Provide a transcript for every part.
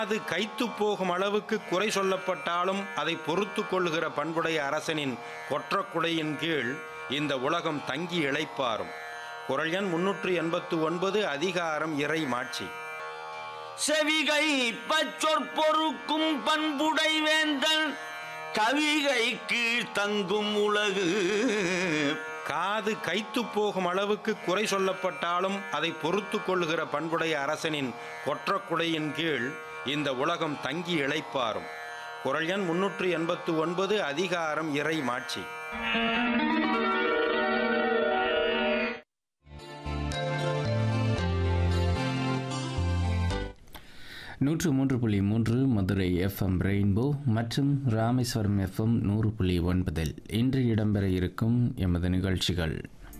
அது கைத்து போகும் அளவுக்கு குறை சொல்லப்பட்டாலும் அதை பொறுத்து கொள்ளுகிற பண்புடைய அரசனின் கொற்றக்குடையின் கீழ் இந்த உலகம் தங்கி இளைப்பாரும் குரல் எண் முன்னூற்று எண்பத்து ஒன்பது அதிகாரம் இறை மாட்சி செவிகை பச்சொற்பொருக்கும் பண்புடை வேந்தன் கவிகை கீழ் தங்கும் உலகு காது கைத்து போகும் அளவுக்கு குறை சொல்லப்பட்டாலும் அதை பொறுத்து கொள்ளுகிற பண்புடைய அரசனின் கொற்றக்குடையின் கீழ் இந்த உலகம் தங்கி இளைப்பாரும் குரல் எண் முன்னூற்று எண்பத்து ஒன்பது அதிகாரம் இறை மாட்சி நூற்று மூன்று புள்ளி மூன்று மதுரை எஃப்எம் ரெயின்போ மற்றும் ராமேஸ்வரம் எஃப்எம் நூறு புள்ளி ஒன்பதில் இன்று இடம்பெற இருக்கும் எமது நிகழ்ச்சிகள்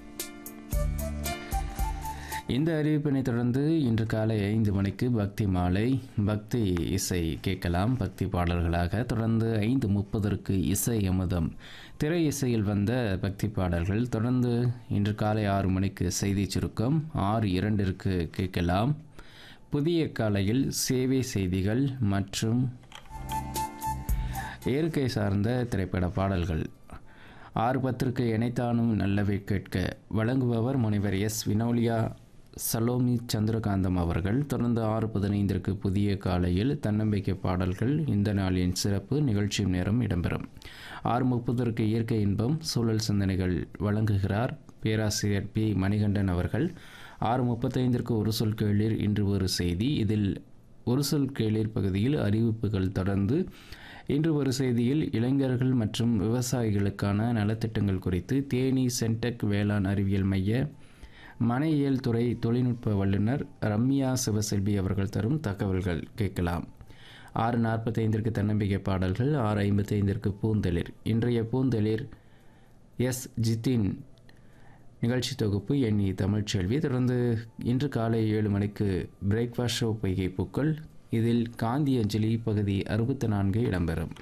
இந்த அறிவிப்பினை தொடர்ந்து இன்று காலை ஐந்து மணிக்கு பக்தி மாலை பக்தி இசை கேட்கலாம் பக்தி பாடல்களாக தொடர்ந்து ஐந்து முப்பதற்கு இசை அமுதம் திரை இசையில் வந்த பக்தி பாடல்கள் தொடர்ந்து இன்று காலை ஆறு மணிக்கு செய்தி சுருக்கம் ஆறு இரண்டிற்கு கேட்கலாம் புதிய காலையில் சேவை செய்திகள் மற்றும் இயற்கை சார்ந்த திரைப்பட பாடல்கள் ஆறு பத்திற்கு இணைத்தானும் நல்லவை கேட்க வழங்குபவர் முனைவர் எஸ் வினோலியா சலோமி சந்திரகாந்தம் அவர்கள் தொடர்ந்து ஆறு பதினைந்திற்கு புதிய காலையில் தன்னம்பிக்கை பாடல்கள் இந்த நாளின் சிறப்பு நிகழ்ச்சி நேரம் இடம்பெறும் ஆறு முப்பதற்கு இயற்கை இன்பம் சூழல் சிந்தனைகள் வழங்குகிறார் பேராசிரியர் பி மணிகண்டன் அவர்கள் ஆறு முப்பத்தைந்திற்கு ஒரு சொல் கேளீர் இன்று ஒரு செய்தி இதில் ஒரு சொல் கேளீர் பகுதியில் அறிவிப்புகள் தொடர்ந்து இன்று ஒரு செய்தியில் இளைஞர்கள் மற்றும் விவசாயிகளுக்கான நலத்திட்டங்கள் குறித்து தேனி சென்டெக் வேளாண் அறிவியல் மைய மனையியல் துறை தொழில்நுட்ப வல்லுநர் ரம்யா சிவசெல்வி அவர்கள் தரும் தகவல்கள் கேட்கலாம் ஆறு நாற்பத்தைந்திற்கு தன்னம்பிக்கை பாடல்கள் ஆறு ஐம்பத்தைந்திற்கு பூந்தளிர் இன்றைய பூந்தளிர் எஸ் ஜித்தின் நிகழ்ச்சி தொகுப்பு எண்ணி தமிழ்ச்செல்வி தொடர்ந்து இன்று காலை ஏழு மணிக்கு பிரேக்ஃபாஸ்ட் ஷோ பொய்கை பூக்கள் இதில் காந்தி அஞ்சலி பகுதி அறுபத்தி நான்கு இடம்பெறும்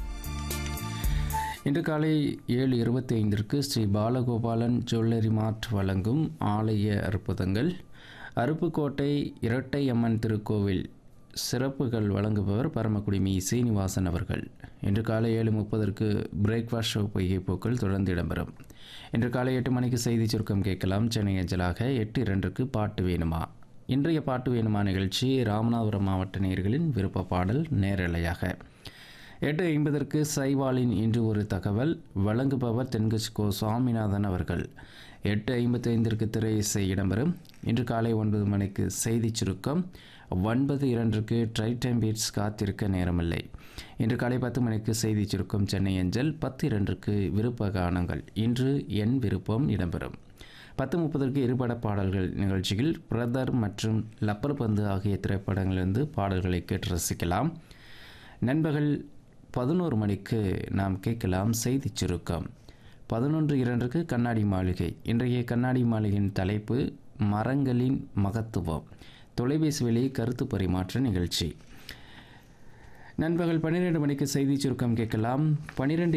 இன்று காலை ஏழு இருபத்தி ஐந்திற்கு ஸ்ரீ பாலகோபாலன் ஜுவல்லரி மார்ட் வழங்கும் ஆலய அற்புதங்கள் அருப்புக்கோட்டை இரட்டை அம்மன் திருக்கோவில் சிறப்புகள் வழங்குபவர் பரமக்குடி மீ சீனிவாசன் அவர்கள் இன்று காலை ஏழு முப்பதற்கு பிரேக்ஃபாஸ்ட் ஷோ பொய்கை பூக்கள் தொடர்ந்து இடம்பெறும் இன்று காலை எட்டு மணிக்கு செய்தி சுருக்கம் கேட்கலாம் சென்னை அஞ்சலாக எட்டு இரண்டுக்கு பாட்டு வேணுமா இன்றைய பாட்டு வேணுமா நிகழ்ச்சி ராமநாதபுரம் மாவட்ட நேயர்களின் விருப்ப பாடல் நேரலையாக எட்டு ஐம்பதற்கு சைவாலின் இன்று ஒரு தகவல் வழங்குபவர் தென்கட்சி கோ சுவாமிநாதன் அவர்கள் எட்டு ஐம்பத்தைந்திற்கு திரை இசை இடம்பெறும் இன்று காலை ஒன்பது மணிக்கு செய்தி சுருக்கம் ஒன்பது இரண்டுக்கு ட்ரை டைம் பீட்ஸ் காத்திருக்க நேரமில்லை இன்று காலை பத்து மணிக்கு செய்தி சுருக்கம் சென்னை அஞ்சல் பத்து இரண்டுக்கு விருப்ப கானங்கள் இன்று என் விருப்பம் இடம்பெறும் பத்து முப்பதற்கு இருபட பாடல்கள் நிகழ்ச்சியில் பிரதர் மற்றும் லப்பர் பந்து ஆகிய திரைப்படங்களிலிருந்து பாடல்களை கேட்டு ரசிக்கலாம் நண்பகல் பதினோரு மணிக்கு நாம் கேட்கலாம் செய்தி சுருக்கம் பதினொன்று இரண்டுக்கு கண்ணாடி மாளிகை இன்றைய கண்ணாடி மாளிகையின் தலைப்பு மரங்களின் மகத்துவம் தொலைபேசி வழி கருத்து பரிமாற்ற நிகழ்ச்சி நண்பகல் பன்னிரெண்டு மணிக்கு செய்தி சுருக்கம் கேட்கலாம் பன்னிரெண்டு